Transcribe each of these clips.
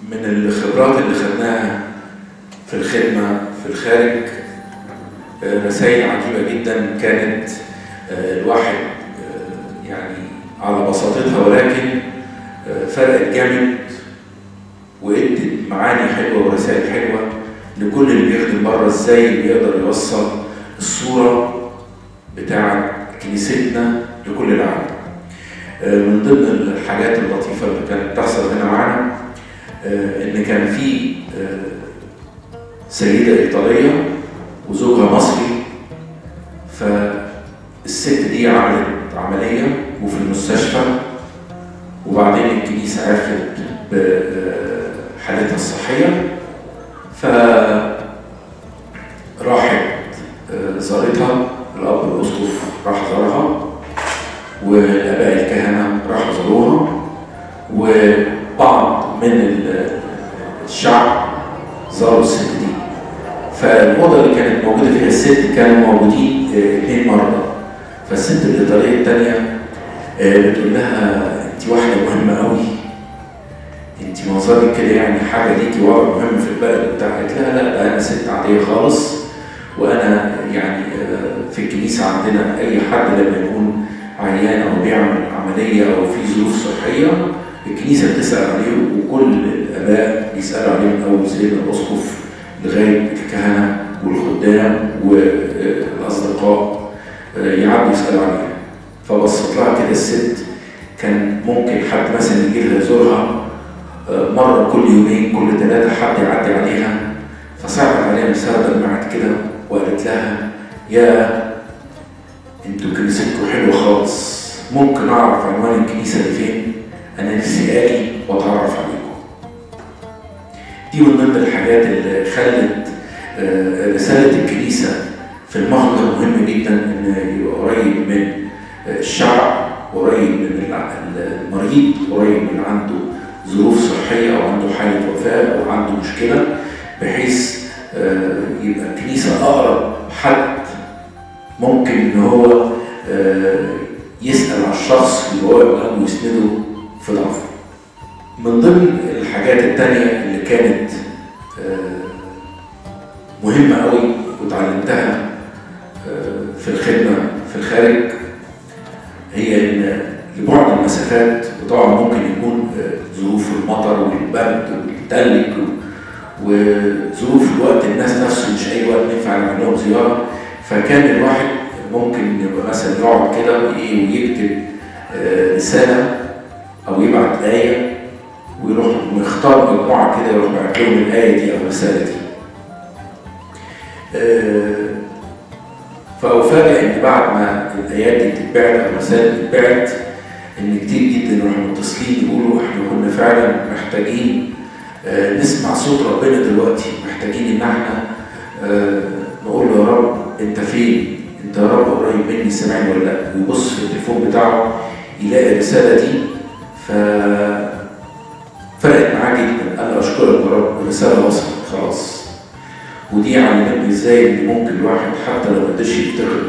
من الخبرات اللي خدناها في الخدمة في الخارج رسائل عجيبة جدا كانت الواحد يعني على بساطتها ولكن فرقت جامد وادت معاني حلوة ورسائل حلوة لكل اللي بيخدم بره ازاي بيقدر يوصل الصورة بتاعة كنيستنا لكل العالم. من ضمن الحاجات اللطيفة اللي كانت بتحصل هنا معانا إن كان في سيدة إيطالية وزوجها مصري فالست دي عملت عملية وفي المستشفى وبعدين الكنيسة عرفت بحالتها الصحية فراحت زارتها الأب الأسقف راح زارها والآباء الكهنة راحوا زاروها وبعض من الشعب زاروا الست دي فالأوضة اللي كانت موجودة فيها الست كانوا موجودين اثنين مرضى فالست الإيطالية الثانية بتقول لها أنت واحدة مهمة قوي أنت منظرك كده يعني حاجة ليكي وضع مهم في البلد بتاعك قالت لها لا ده أنا ست عادية خالص وأنا يعني في الكنيسة عندنا أي حد لما يكون عيان أو بيعمل عملية أو في ظروف صحية الكنيسة بتسأل عليه وكل الآباء بيسألوا عليه من أول سيدنا الأسقف لغاية الكهنة والخدام والأصدقاء يعدوا يسألوا عليها فبصت لها كده الست كان ممكن حد مثلا يجي لها يزورها مرة كل يومين كل ثلاثة حد يعدي عليها فصعبت عليها نفسها دمعت كده وقالت لها يا انتوا كنيستكم حلوة خالص ممكن أعرف عنوان الكنيسة اللي فين؟ أنا نفسي آجي وأتعرف عليكم. دي من ضمن الحاجات اللي خلت رسالة الكنيسة في المهجر مهم جدا إن يبقى قريب من الشعب قريب من المريض قريب من عنده ظروف صحية أو عنده حالة وفاة أو عنده مشكلة بحيث يبقى الكنيسة أقرب حد ممكن إن هو يسأل على الشخص اللي هو يبقى ويسنده في ضعفه. من ضمن الحاجات التانية اللي كانت مهمة قوي وتعلمتها في الخدمة في الخارج هي إن لبعد المسافات وطبعا ممكن يكون ظروف المطر والبرد والتلج وظروف الوقت الناس نفسه مش أي وقت ينفع نعمل لهم زيارة فكان الواحد ممكن يبقى مثلا يقعد كده ويكتب رسالة أو يبعت آية ويروح مختار مجموعة كده يروح بعت لهم الآية دي أو الرسالة دي. فأفاجئ إن بعد ما الآيات دي بتتبعت أو الرسائل بتتبعت إن كتير جدا يروحوا متصلين يقولوا إحنا كنا فعلا محتاجين نسمع صوت ربنا دلوقتي محتاجين إن إحنا نقول له يا رب أنت فين؟ أنت يا رب قريب مني سامعني ولا لأ؟ ويبص في التليفون بتاعه يلاقي الرسالة دي ف فرقت معاه جدا قال اشكرك يا رب الرساله وصلت خلاص ودي علمتني ازاي ان ممكن الواحد حتى لو ما قدرش يفتكر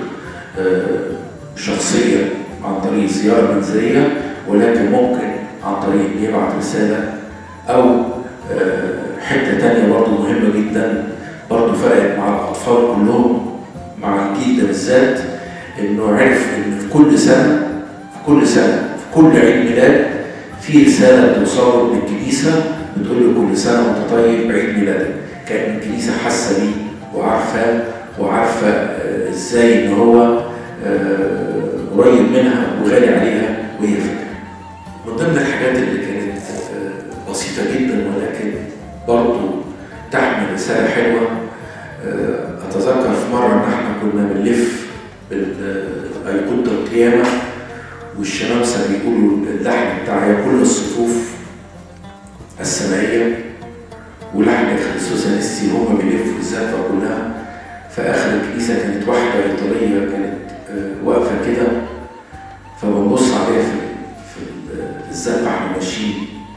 شخصيا عن طريق زياره منزليه ولكن ممكن عن طريق ان يبعت رساله او حته تانية برضه مهمه جدا برضه فرقت مع الاطفال كلهم مع الجيل ده بالذات انه عرف ان في كل سنه في كل سنه في كل عيد ميلاد في رسالة بتوصله من الكنيسة بتقول له كل سنة وأنت طيب عيد ميلادك كأن الكنيسة حاسة بيه وعارفاه وعارفة إزاي إن هو قريب منها وغالي عليها وهي فاكرة. من ضمن الحاجات اللي كانت بسيطة جدا ولكن برضه تحمل رسالة حلوة أتذكر في مرة إن إحنا كنا بنلف بأيقونة القيامة والشمامسة بيقولوا اللحن بتاع كل الصفوف السمائية ولحن خريستوس انستي هما بيلفوا الزفة كلها في آخر الكنيسة كانت واحدة إيطالية كانت واقفة كده فبنبص عليها في في الزفة احنا ماشيين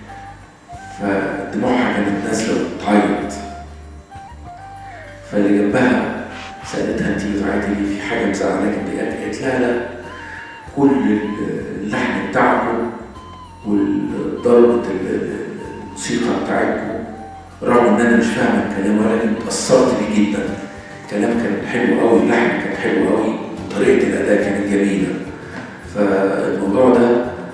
فدموعها كانت نازلة بتعيط فاللي جنبها سألتها انت بتعيطي ليه في حاجة مزعلاك قالت لها لا كل اللحن بتاعكم وضربة الموسيقى بتاعتكم رغم ان انا مش فاهم الكلام ولكن اتاثرت بيه جدا الكلام كان حلو قوي اللحن كان حلو قوي طريقه الاداء كانت جميله فالموضوع ده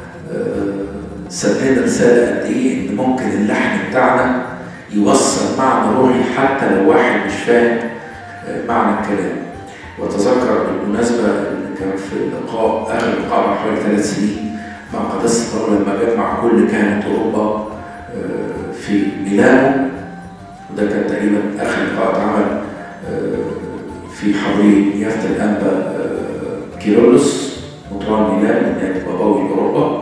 سدنا رساله قد ايه ان ممكن اللحن بتاعنا يوصل معنى روحي حتى لو واحد مش فاهم معنى الكلام واتذكر بالمناسبه ان كان في اللقاء اخر لقاء من حوالي ثلاث سنين مع قداسه الله لما جمع كل كهنه اوروبا في ميلانو وده كان تقريبا اخر لقاء اتعمل في حوالي يافت الانبا كيرولوس مطران ميلان هناك باباوي اوروبا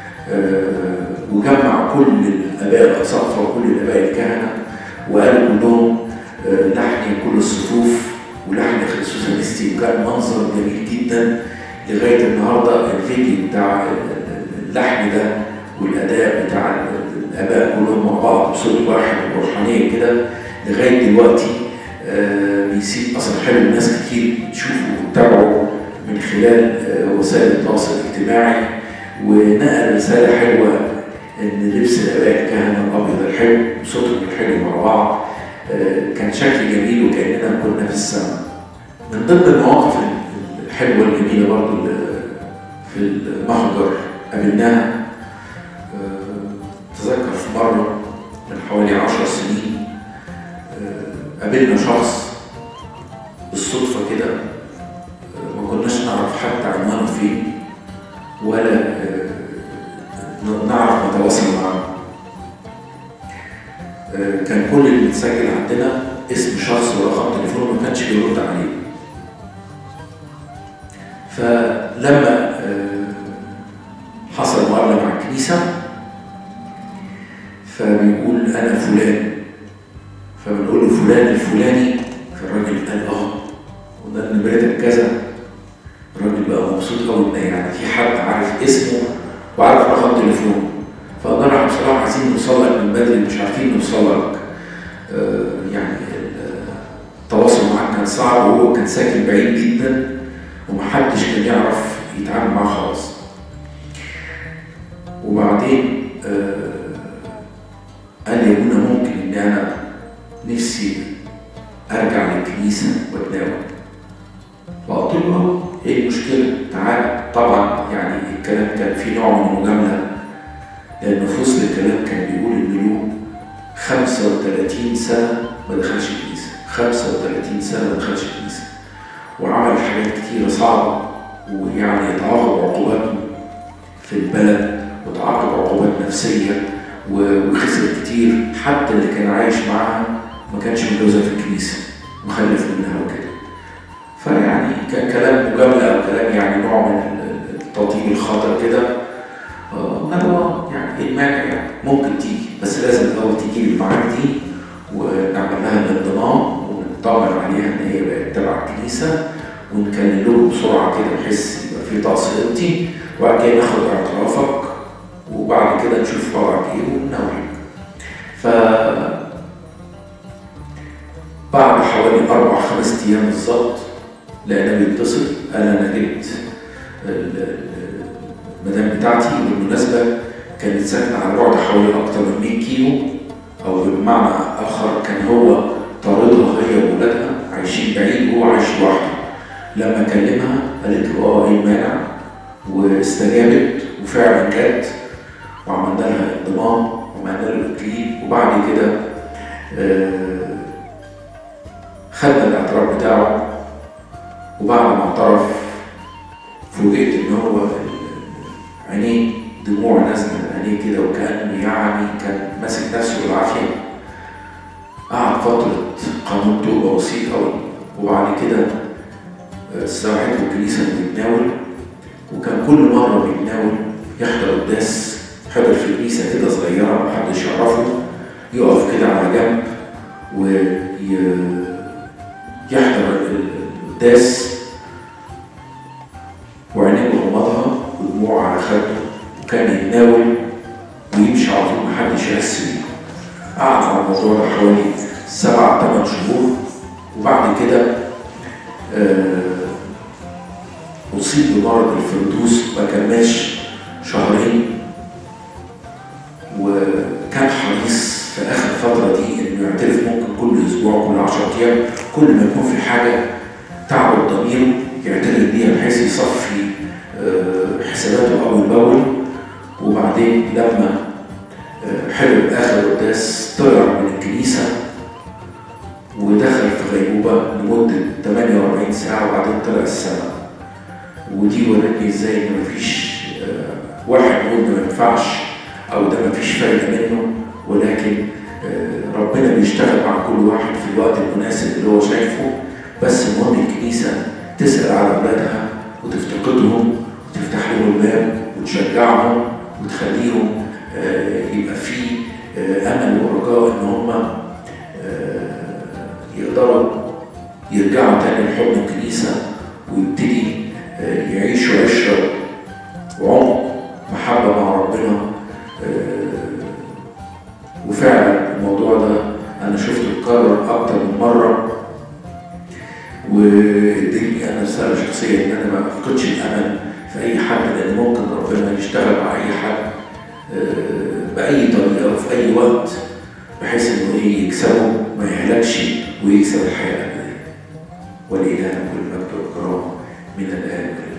وجمع كل الاباء الاصافه وكل الاباء الكهنه وقالوا كلهم لحن كل الصفوف ولحن خريستوس انستي وكان منظر جميل جدا لغايه النهارده الفيديو بتاع اللحن ده والاداء بتاع الاباء كلهم مع بعض بصوت واحد وروحانيه كده لغايه دلوقتي بيسيب اثر حلو لناس كتير تشوفه وتتابعه من خلال وسائل التواصل الاجتماعي ونقل رساله حلوه ان لبس الاباء الكهنه الابيض الحلو وصوتهم الحلو مع بعض كان شكل جميل وكاننا كنا في السماء. من ضمن المواقف الحلوه الجميله برضه في المهجر قابلناها تذكر في مره من حوالي عشر سنين قابلنا شخص بالصدفه كده ما كناش نعرف حتى عنوانه فين ولا نعرف نتواصل معاه كان كل اللي متسجل عندنا اسم شخص ورقم تليفونه ما كانش بيرد عليه فلما حصل مقابله مع الكنيسه فبيقول انا فلان فبنقول له فلان الفلاني فالراجل قال اه وده نمرتك كذا الراجل بقى مبسوط قوي ان يعني في حد عارف اسمه وعارف رقم تليفونه فقلنا له بصراحه عايزين نوصل لك من بدري مش عارفين نوصل لك آه يعني التواصل معاك كان صعب وهو كان ساكن بعيد جدا ومحدش كان يعرف يتعامل معاه خالص وبعدين آه قال لي ابونا ممكن ان انا نفسي ارجع للكنيسه واتناول فقلت له ايه المشكله تعال طبعا يعني الكلام كان فيه نوع من المجامله لان في وسط الكلام كان بيقول ان له 35 سنه ما دخلش الكنيسه 35 سنه ما دخلش الكنيسه وعمل حاجات كتيره صعبه ويعني اتعاقب عقوبات في البلد وتعاقب عقوبات نفسيه وخسر كتير حتى اللي كان عايش معاها ما كانش متجوزها في الكنيسه مخلف منها وكده فيعني كان كلام مجامله او كلام يعني نوع من التطيب الخاطر كده انما يعني ايه المانع يعني ممكن تيجي بس لازم الاول تيجي المعارك دي ونعمل لها الانضمام ونطمن عليها ان هي بقت تبع الكنيسه ونكلم لهم بسرعه كده بحيث يبقى في تقصير امتي وبعد كده ناخد اعترافك وبعد كده نشوف وضعك ايه ونناولك. ف بعد حوالي اربع خمس ايام بالظبط لقينا بيتصل قال انا جبت المدام بتاعتي بالمناسبه كانت ساكنه على بعد حوالي اكتر من 100 كيلو او بمعنى اخر كان هو طاردها هي وولادها عايشين بعيد وهو عايش لوحده لما كلمها قالت له اه ايه المانع واستجابت وفعلا جت وعملنا لها انضمام وعملنا له اكليل وبعد كده آه خدنا الاعتراف بتاعه وبعد ما اعترف فوجئت ان هو عينيه دموع نازله من عينيه كده وكان يعني كان ماسك نفسه بالعافيه قعد فتره قانون توبه بسيط قوي وبعد كده استراحته الكنيسه بيتناول وكان كل مره بيتناول يحضر قداس حضر في كنيسه كده صغيره محدش يعرفه يقف كده على جنب ويحضر القداس وعينيه مغمضها ودموع على خده وكان يتناول ويمشي على طول محدش يحس بيه قعد على الموضوع ده حوالي سبع ثمان شهور وبعد كده آه أصيب بمرض الفردوس ما كماش شهرين وكان حريص ايام كل ما يكون في حاجه تعبد ضميره يعترف بيها بحيث يصفي آه، حساباته اول باول وبعدين لما آه، حلم اخر قداس طلع من الكنيسه ودخل في غيبوبه لمده 48 ساعه وبعدين طلع السماء ودي ورتني ازاي ان مفيش آه، واحد يقول ده ما ينفعش او ده مفيش فايده منه ولكن آه، ربنا بيشتغل مع كل واحد في الوقت المناسب اللي هو شايفه بس المهم الكنيسه تسال على اولادها وتفتقدهم وتفتح لهم الباب وتشجعهم وتخليهم آه، يبقى في آه، امل ورجاء ان هم آه، يقدروا يرجعوا تاني لحضن الكنيسه ويبتدي آه، يعيشوا عشره وعمق محبه مع ربنا آه، وفعلا الموضوع ده انا شفته اتكرر اكتر من مره واديني انا رساله شخصيه ان انا ما افقدش الامل في اي حد لان ممكن ربنا يشتغل مع اي حد آه، باي طريقه وفي اي وقت بحيث انه ايه يكسبه ما يهلكش ويكسب الحياه الابديه ولإلهنا كل مجد والكرامه من الان والى